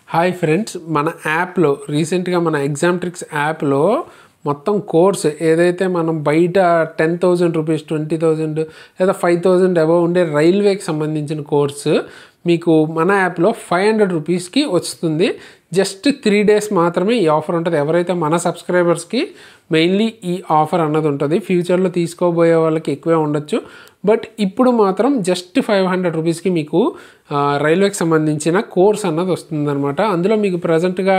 hi friends మన యాప్లో రీసెంట్గా మన ఎగ్జామ్ ట్రిక్స్ యాప్లో మొత్తం కోర్స్ ఏదైతే మనం బయట ten thousand rupees twenty thousand లేదా ఫైవ్ థౌజండ్ అబవ్ ఉండే రైల్వేకి సంబంధించిన కోర్సు మీకు మన యాప్లో ఫైవ్ హండ్రెడ్ రూపీస్కి వస్తుంది జస్ట్ త్రీ డేస్ మాత్రమే ఈ ఆఫర్ ఉంటుంది ఎవరైతే మన సబ్స్క్రైబర్స్కి మెయిన్లీ ఈ ఆఫర్ అన్నది ఉంటుంది ఫ్యూచర్లో తీసుకోబోయే వాళ్ళకి ఎక్కువే ఉండొచ్చు బట్ ఇప్పుడు మాత్రం జస్ట్ ఫైవ్ హండ్రెడ్ రూపీస్కి మీకు ఆ, రైల్వేకి సంబంధించిన కోర్స్ అన్నది వస్తుందన్నమాట అందులో మీకు ప్రజెంట్గా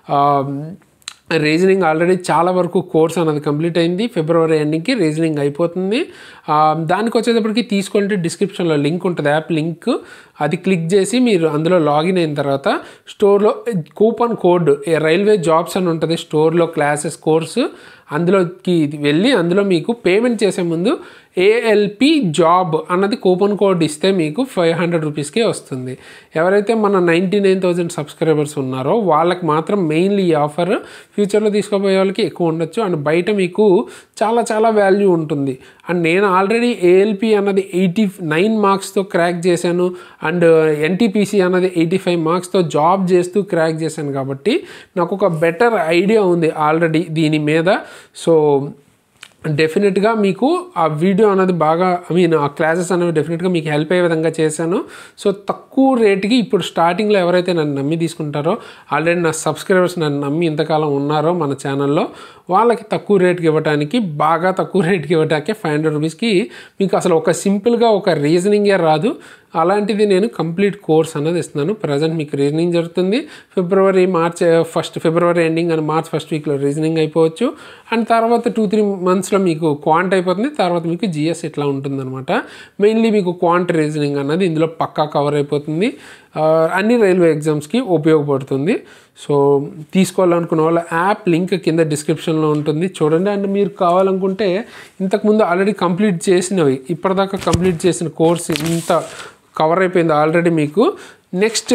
రీజనింగ్ ఆల్రెడీ చాలా వరకు కోర్స్ అన్నది కంప్లీట్ అయింది ఫిబ్రవరి ఎండింగ్కి రీజనింగ్ అయిపోతుంది ఆ, దానికి వచ్చేటప్పటికి తీసుకుంటే డిస్క్రిప్షన్లో లింక్ ఉంటుంది యాప్ లింక్ అది క్లిక్ చేసి మీరు అందులో లాగిన్ అయిన తర్వాత స్టోర్లో కూపన్ కోడ్ రైల్వే జాబ్స్ అని ఉంటుంది స్టోర్లో క్లాసెస్ కోర్సు అందులోకి వెళ్ళి అందులో మీకు పేమెంట్ చేసే ముందు ఏఎల్పి జాబ్ అన్నది కూపన్ కోడ్ ఇస్తే మీకు ఫైవ్ హండ్రెడ్ రూపీస్కే వస్తుంది ఎవరైతే మన నైంటీ నైన్ థౌజండ్ సబ్స్క్రైబర్స్ ఉన్నారో వాళ్ళకి మాత్రం మెయిన్లీ ఈ ఆఫర్ ఫ్యూచర్లో తీసుకోబోయే వాళ్ళకి ఎక్కువ ఉండొచ్చు అండ్ బయట మీకు చాలా చాలా వాల్యూ ఉంటుంది అండ్ నేను ఆల్రెడీ ఏఎల్పి అన్నది ఎయిటీ నైన్ మార్క్స్తో క్రాక్ చేశాను అండ్ ఎన్టీపీసీ అన్నది ఎయిటీ ఫైవ్ మార్క్స్తో జాబ్ చేస్తూ క్రాక్ చేశాను కాబట్టి నాకు ఒక బెటర్ ఐడియా ఉంది ఆల్రెడీ దీని మీద సో డెఫినెట్గా మీకు ఆ వీడియో అనేది బాగా ఐ మీన్ ఆ క్లాసెస్ అనేవి డెఫినెట్గా మీకు హెల్ప్ అయ్యే విధంగా చేశాను సో తక్కువ రేటుకి ఇప్పుడు స్టార్టింగ్లో ఎవరైతే నన్ను నమ్మి తీసుకుంటారో ఆల్రెడీ నా సబ్స్క్రైబర్స్ నన్ను నమ్మి ఇంతకాలం ఉన్నారో మన ఛానల్లో వాళ్ళకి తక్కువ రేటుకి ఇవ్వడానికి బాగా తక్కువ రేటుకి ఇవ్వడానికి ఫైవ్ హండ్రెడ్ రూపీస్కి మీకు అసలు ఒక సింపుల్గా ఒక రీజనింగే రాదు అలాంటిది నేను కంప్లీట్ కోర్స్ అన్నది ఇస్తున్నాను ప్రజెంట్ మీకు రీజనింగ్ జరుగుతుంది February March first February ending and March first వీక్లో రీజనింగ్ అయిపోవచ్చు అండ్ తర్వాత టూ త్రీ మంత్స్లో మీకు క్వాంట్ అయిపోతుంది తర్వాత మీకు జిఎస్ ఇట్లా ఉంటుందన్నమాట మెయిన్లీ మీకు క్వాంట్ రీజనింగ్ అన్నది ఇందులో పక్కా కవర్ అయిపోతుంది ఆ, అన్ని రైల్వే ఎగ్జామ్స్కి ఉపయోగపడుతుంది సో తీసుకోవాలనుకున్న వాళ్ళ యాప్ లింక్ కింద డిస్క్రిప్షన్లో ఉంటుంది చూడండి అండ్ మీరు కావాలనుకుంటే ఇంతకుముందు ఆల్రెడీ కంప్లీట్ చేసినవి ఇప్పటిదాకా కంప్లీట్ చేసిన కోర్స్ ఇంత కవర్ అయిపోయింది ఆల్రెడీ మీకు నెక్స్ట్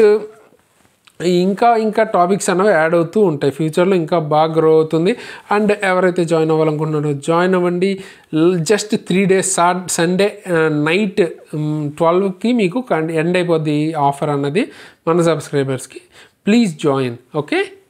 ఇంకా ఇంకా టాపిక్స్ అనేవి యాడ్ అవుతూ ఉంటాయి ఫ్యూచర్లో ఇంకా బాగా గ్రో అవుతుంది అండ్ ఎవరైతే జాయిన్ అవ్వాలనుకుంటున్నారో జాయిన్ అవ్వండి జస్ట్ త్రీ డేస్ సా సండే నైట్ ట్వెల్వ్కి మీకు ఎండ్ అయిపోద్ది ఈ ఆఫర్ అన్నది మన సబ్స్క్రైబర్స్కి ప్లీజ్ జాయిన్ ఓకే